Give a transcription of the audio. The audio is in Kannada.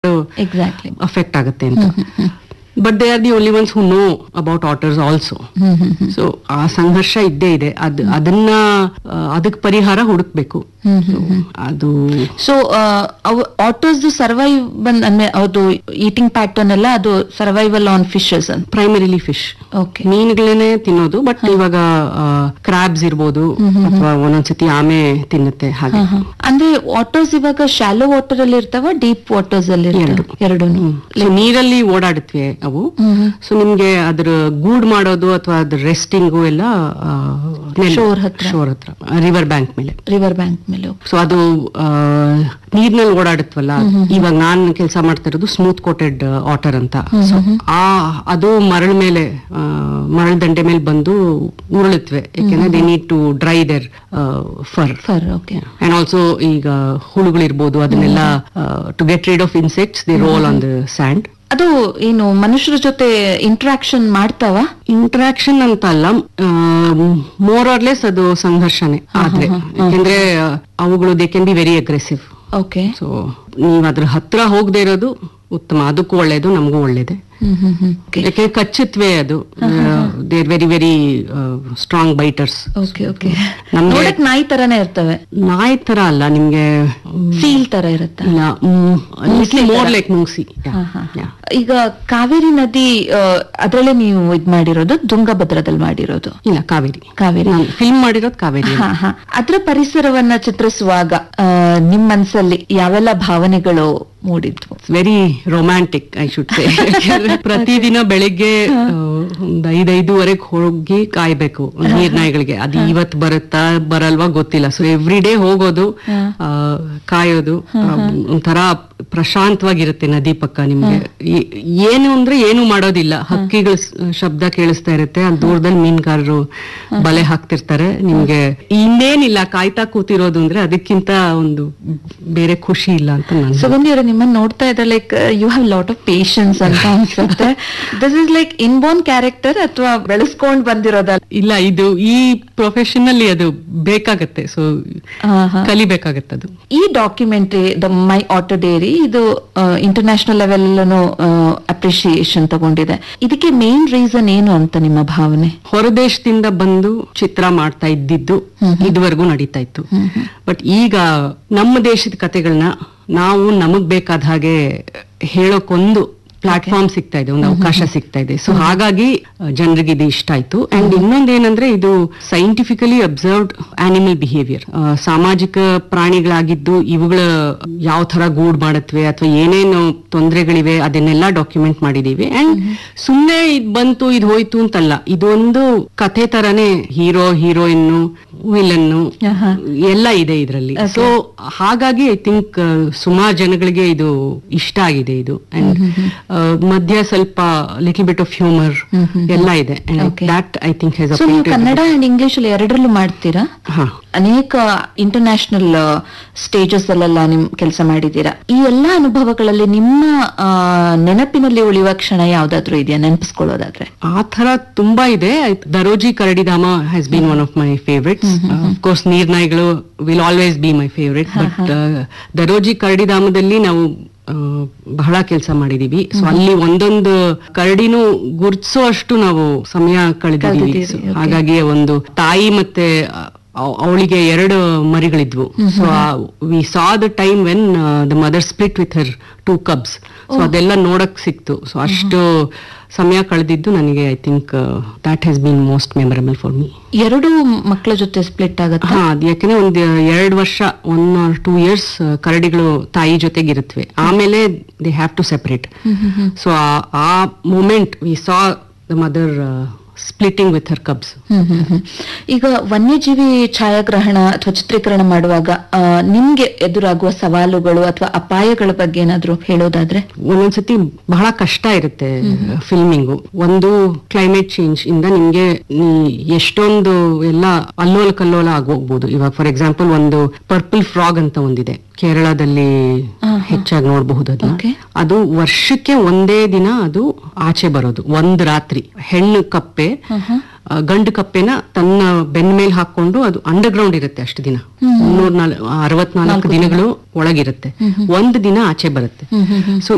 ಎಕ್ಸಾಕ್ಟ್ಲಿ ಅಫೆಕ್ಟ್ ಆಗುತ್ತೆ ಅಂತ but they are the only ones who know about otters also so ಆ ಸಂಘರ್ಷ ಇದ್ದೇ ಇದೆ ಅದ್ ಅದನ್ನ ಅದಕ್ಕೆ ಪರಿಹಾರ ಹುಡುಕ್ಬೇಕು So, ಅದು ಸೊ ಅವು ಆಟೋಸ್ ಸರ್ವೈವ್ ಬಂದ್ ಅಂದ್ರೆ ಅದು ಈಟಿಂಗ್ ಪ್ಯಾಟರ್ನ್ ಎಲ್ಲ ಅದು ಸರ್ವೈವಲ್ ಆನ್ ಫಿಶಸ್ ಅಂತ ಪ್ರೈಮರಿಲಿ ಫಿಶ್ ಓಕೆ ಮೀನುಗಳನ್ನೇ ತಿನ್ನೋದು ಬಟ್ ಇವಾಗ ಕ್ರಾಬ್ಸ್ ಇರ್ಬೋದು ಅಥವಾ ಒಂದೊಂದ್ಸತಿ ಆಮೆ ತಿನ್ನುತ್ತೆ ಹಾಗೆ ಅಂದ್ರೆ ವಾಟರ್ಸ್ ಇವಾಗ ಶಾಲೋ ವಾಟರ್ ಅಲ್ಲಿ ಇರ್ತಾವ ಡೀಪ್ ವಾಟರ್ಸ್ ಅಲ್ಲಿ ಎರಡು. ಎರಡು ಸೊ ನೀರಲ್ಲಿ ಓಡಾಡುತ್ತವೆ ಅವು ಸೊ ನಿಮ್ಗೆ ಅದ್ರ ಗೂಡ್ ಮಾಡೋದು ಅಥವಾ ಅದ್ರ ರೆಸ್ಟಿಂಗು ಎಲ್ಲ Shore ಹತ್ರ. ಶೋರ್ ಹತ್ರ ರಿವರ್ ಬ್ಯಾಂಕ್ ಮೇಲೆ ರಿವರ್ ಬ್ಯಾಂಕ್ ಮೇಲೆ ಸೊ ಅದು ಆ, ನೀರ್ನಲ್ಲಿ ಓಡಾಡುತ್ತವಲ್ಲ ಇವಾಗ ನಾನ್ ಕೆಲಸ ಮಾಡ್ತಾ ಇರೋದು ಸ್ಮೂತ್ ಕೋಟೆಡ್ ವಾಟರ್ ಅಂತ So, ಆ ಅದು ಮರಳ ಮೇಲೆ ಆ, ಮರಳ ದಂಡೆ ಮೇಲೆ ಬಂದು ಉರುಳುತ್ತವೆ ಯಾಕೆಂದ್ರೆ they need to dry their fur fur okay and also ಈಗ ಹುಳುಗಳಿರ್ಬೋದು ಅದನ್ನೆಲ್ಲ to get rid of insects they roll on the sand ಅದು ಏನು ಮನುಷ್ಯರ ಜೊತೆ ಇಂಟ್ರಾಕ್ಷನ್ ಮಾಡ್ತಾವ ಇಂಟ್ರಾಕ್ಷನ್ ಅಂತ ಅಲ್ಲ ಮೋರ್ ಆರ್ ಲೆಸ್ ಅದು ಸಂಘರ್ಷನೇ ಆದ್ರೆ ಯಾಕೆಂದ್ರೆ ಆ, ಅವುಗಳು they can be very aggressive okay so ನೀವ್ ಅದ್ರ ಹತ್ರ ಹೋಗದೆ ಇರೋದು ಉತ್ತಮ ಅದಕ್ಕೂ ಒಳ್ಳೇದು ನಮಗೂ ಒಳ್ಳೇದೆ ಹ್ಮ್ ಹ್ಮ್ ಹ್ಮ್ ಓಕೆ ಯಾಕೆ ಕಚ್ಚುತ್ತವೆ ಅದು they're very very strong biters okay okay ನಮ್ಗೆ- ನೋಡಕ್ ನಾಯಿ ತರಾನೇ ಇರ್ತವೆ ನಾಯಿ ತರ ಅಲ್ಲ ನಿಮ್ಗೆ ಸೀಲ್ ತರ ಇರುತ್ತ ಮೋರ್ ಲೈಕ್ ಮುಂಗ್ಸಿ ಹಾ, ಹಾ. ಈಗ ಕಾವೇರಿ ನದಿ ಅದರಲ್ಲೇ ನೀವು ಇದ್ ಮಾಡಿರೋದು ತುಂಗಭದ್ರದಲ್ಲಿ ಮಾಡಿರೋದು ಇಲ್ಲ ಕಾವೇರಿ ಕಾವೇರಿ ನಾನು ಫಿಲ್ಮ್ ಮಾಡಿರೋದು ಕಾವೇರಿ ಹಾ ಹಾ ಅದ್ರ ಪರಿಸರವನ್ನ ಚಿತ್ರಿಸುವಾಗ ಆ, ನಿಮ್ ಮನ್ಸಲ್ಲಿ ಯಾವೆಲ್ಲ ಭಾವನೆಗಳು ಮೂಡಿದ್ವು very romantic I should say ಪ್ರತಿದಿನ ಬೆಳಿಗ್ಗೆ ಆ, ಒಂದ್ ಐದೈದುವರೆಗೆ ಹೋಗಿ ಕಾಯ್ಬೇಕು ನೀರ್ನಾಯಿಗಳಿಗೆ ಅದು ಇವತ್ ಬರುತ್ತಾ ಬರಲ್ವಾ ಗೊತ್ತಿಲ್ಲ ಸೊ ಎವ್ರಿ ಡೇ ಹೋಗೋದು ಆ, ಕಾಯೋದು ಆ, ಒಂಥರ ಪ್ರಶಾಂತವಾಗಿರುತ್ತೆ ನದಿ ಪಕ್ಕ ನಿಮ್ಗೆ ಏ- ಏನು ಅಂದ್ರೆ ಏನು ಮಾಡೋದಿಲ್ಲ ಹಕ್ಕಿಗಳ ಸ್- ಶಬ್ದ ಕೇಳಿಸ್ತಾ ಇರುತ್ತೆ ಅಲ್ಲಿ ದೂರದಲ್ಲಿ ಮೀನುಗಾರರು ಬಲೆ ಹಾಕ್ತಿರ್ತಾರೆ ನಿಮ್ಗೆ ಇನ್ನೇನಿಲ್ಲ ಕಾಯ್ತಾ ಕೂತಿರೋದು ಅಂದ್ರೆ ಅದಕ್ಕಿಂತ ಒಂದು ಬೇರೆ ಖುಷಿ ಇಲ್ಲ ಅಂತ ನಾನು ಸುಗಂಧಿ ಅವರೇ ನಿಮ್ಮನ್ನ ನೋಡ್ತಾ ಇದ್ರೆ like you have lot of patience ಅಂತ ಅನ್ಸುತ್ತೆ this is like inborn character ಅಥವಾ ಬೆಳೆಸ್ಕೊಂಡ್ ಬಂದಿರೋದಲ್ಲ ಇಲ್ಲ ಇದು ಈ ಪ್ರೊಫೆಷನ್ ಅಲ್ಲಿ ಅದು ಬೇಕಾಗತ್ತೆ ಸೊ ಕಲಿಬೇಕಾಗತ್ತೆ ಅದು ಈ documentary the my otter diary ಇದು ಇಂಟರ್ನ್ಯಾಷನಲ್ ಲೆವೆಲ್ ಅಪ್ರಿಶಿಯೇಷನ್ ತಗೊಂಡಿದೆ ಇದಕ್ಕೆ ಮೇನ್ ರೀಸನ್ ಏನು ಅಂತ ನಿಮ್ಮ ಭಾವನೆ ಹೊರದೇಶದಿಂದ ಬಂದು ಚಿತ್ರ ಮಾಡ್ತಾ ಇದ್ದಿದ್ದು ಇದುವರೆಗೂ ನಡೀತಾ ಇತ್ತು ಬಟ್ ಈಗ ನಮ್ಮ ದೇಶದ ಕತೆಗಳನ್ನ ನಾವು ನಮಗ್ ಬೇಕಾದ ಹಾಗೆ ಹೇಳೋಕೊಂದು ಪ್ಲಾಟ್ಫಾರ್ಮ್ ಸಿಗ್ತಾ ಇದೆ ಒಂದು ಅವಕಾಶ ಸಿಗ್ತಾ ಇದೆ ಸೊ ಹಾಗಾಗಿ ಜನರಿಗೆ ಇದು ಇಷ್ಟ ಆಯ್ತು ಅಂಡ್ ಇನ್ನೊಂದೇನಂದ್ರೆ ಇದು ಸೈಂಟಿಫಿಕಲಿ ಅಬ್ಸರ್ವ್ಡ್ ಆನಿಮಲ್ ಬಿಹೇವಿಯರ್ ಸಾಮಾಜಿಕ ಪ್ರಾಣಿಗಳಾಗಿದ್ದು ಇವುಗಳ ಯಾವ ತರ ಗೂಡ್ ಮಾಡತ್ವೆ ಅಥವಾ ಏನೇನು ತೊಂದರೆಗಳಿವೆ ಅದನ್ನೆಲ್ಲ ಡಾಕ್ಯುಮೆಂಟ್ ಮಾಡಿದೀವಿ ಅಂಡ್ ಸುಮ್ನೆ ಇದ್ ಬಂತು ಇದು ಹೋಯ್ತು ಅಂತಲ್ಲ ಇದೊಂದು ಕಥೆ ತರನೇ ಹೀರೋ ಹೀರೋಯಿನ್ನು ವಿಲನ್ನು ಎಲ್ಲ ಇದೆ ಇದರಲ್ಲಿ ಸೊ ಹಾಗಾಗಿ ಐ ಥಿಂಕ್ ಸುಮಾರು ಜನಗಳಿಗೆ ಇದು ಇಷ್ಟ ಆಗಿದೆ ಇದು ಅಂಡ್ ಮಧ್ಯ ಸ್ವಲ್ಪ ಲಿಟಲ್ ಬಿಟ್ ಆಫ್ ಹ್ಯೂಮರ್ ಎಲ್ಲ ಇದೆ that I think he's so ನೀವು ಕನ್ನಡ ಅಂಡ್ ಇಂಗ್ಲಿಷ್ ಅಲ್ಲಿ ಎರಡರಲ್ಲೂ ಮಾಡ್ತೀರಾ ಹಾ ಅನೇಕ ಇಂಟರ್ನ್ಯಾಷನಲ್ ಸ್ಟೇಜಸ್ ಅಲ್ಲೆಲ್ಲ ನಿಮ್ ಕೆಲಸ ಮಾಡಿದ್ದೀರಾ ಈ ಎಲ್ಲಾ ಅನುಭವಗಳಲ್ಲಿ ನಿಮ್ಮ ಆ, ನೆನಪಿನಲ್ಲಿ ಉಳಿಯುವ ಕ್ಷಣ ಯಾವ್ದಾದ್ರು ಇದೆಯಾ ನೆನಪಿಸ್ಕೊಳ್ಳೋದಾದ್ರೆ ಆ ತರ ತುಂಬಾ ಇದೆ ದರೋಜಿ ಕರಡಿಧಾಮ has been one of my favourites course ನೀರ್ನಾಯಿಗಳು will always be my favourite but Daroji ಕರಡಿಧಾಮದಲ್ಲಿ ನಾವು ಆ, ಬಹಳ ಕೆಲಸ ಮಾಡಿದೀವಿ ಸೊ ಅಲ್ಲಿ ಒಂದೊಂದು ಕರಡಿನೂ ಗುರ್ತಿಸೋ ಅಷ್ಟು ನಾವು ಸಮಯ ಕಳೆದಿದ್ದೀವಿ ಕಳ್ದಿದ್ದೀರಿ, So, okay. ಹಾಗಾಗಿ ಒಂದು ತಾಯಿ ಮತ್ತೆ ಅವಳಿಗೆ ಎರಡು ಮರಿಗಳಿದ್ವು so we saw the time when the mother split with her two cubs so ಅದೆಲ್ಲ ನೋಡಕ್ ಸಿಕ್ತು ಸೊ ಅಷ್ಟು ಸಮಯ ಕಳೆದಿದ್ದು ನನಗೆ I think that has been most memorable for me ಎರಡು ಮಕ್ಕಳ ಜೊತೆ ಸ್ಪ್ಲಿಟ್ ಆಗತ್ತೆ ಹಾ ಅದ್ ಯಾಕೆಂದ್ರೆ ಒಂದ್ ಎರಡು ವರ್ಷ ಒನ್ ಆರ್ ಟೂ ಇಯರ್ಸ್ ಕರಡಿಗಳು ತಾಯಿ ಜೊತೆಗಿರುತ್ತವೆ ಆಮೇಲೆ they have to separate so ಆ moment we saw the mother splitting with her cubs hmm hmm hmm. ಈಗ ವನ್ಯಜೀವಿ ಛಾಯಾಗ್ರಹಣ ಅಥವಾ ಚಿತ್ರೀಕರಣ ಮಾಡುವಾಗ ಆ, ನಿಮ್ಗೆ ಎದುರಾಗುವ ಸವಾಲುಗಳು ಅಥವಾ ಅಪಾಯಗಳ ಬಗ್ಗೆ ಏನಾದ್ರು ಹೇಳೋದಾದ್ರೆ ಒಂದೊಂದ್ಸತಿ ಬಹಳ ಕಷ್ಟ ಇರುತ್ತೆ ಫಿಲ್ಮಿಂಗು ಒಂದು ಕ್ಲೈಮೇಟ್ ಚೇಂಜ್ ಇಂದ ನಿಮ್ಗೆ ನೀ- ಎಷ್ಟೊಂದು ಎಲ್ಲ ಅಲ್ಲೋಲ ಕಲ್ಲೋಲ ಆಗೋಗ್ಬೋದು ಇವಾಗ ಫಾರ್ ಎಕ್ಸಾಂಪಲ್ ಒಂದು ಪರ್ಪಲ್ ಫ್ರಾಗ್ ಅಂತ ಒಂದಿದೆ ಕೇರಳದಲ್ಲಿ ಹೆಚ್ಚಾಗಿ ನೋಡಬಹುದು ಅದನ್ನ Okay. ಅದು ವರ್ಷಕ್ಕೆ ಒಂದೇ ದಿನ ಅದು ಆಚೆ ಬರೋದು ಒಂದ್ ರಾತ್ರಿ ಹೆಣ್ಣು ಕಪ್ಪೆ ಆ, ಗಂಡು ಕಪ್ಪೆನ ತನ್ನ ಬೆನ್ನ ಮೇಲೆ ಹಾಕೊಂಡು ಅದು ಅಂಡರ್ ಗ್ರೌಂಡ್ ಇರುತ್ತೆ ಅಷ್ಟು ದಿನ ಮುನ್ನೂರ ಅರವತ್ನಾಲ್ಕು ದಿನಗಳು ಒಳಗಿರುತ್ತೆ ಒಂದ್ ದಿನ ಆಚೆ ಬರುತ್ತೆ ಸೊ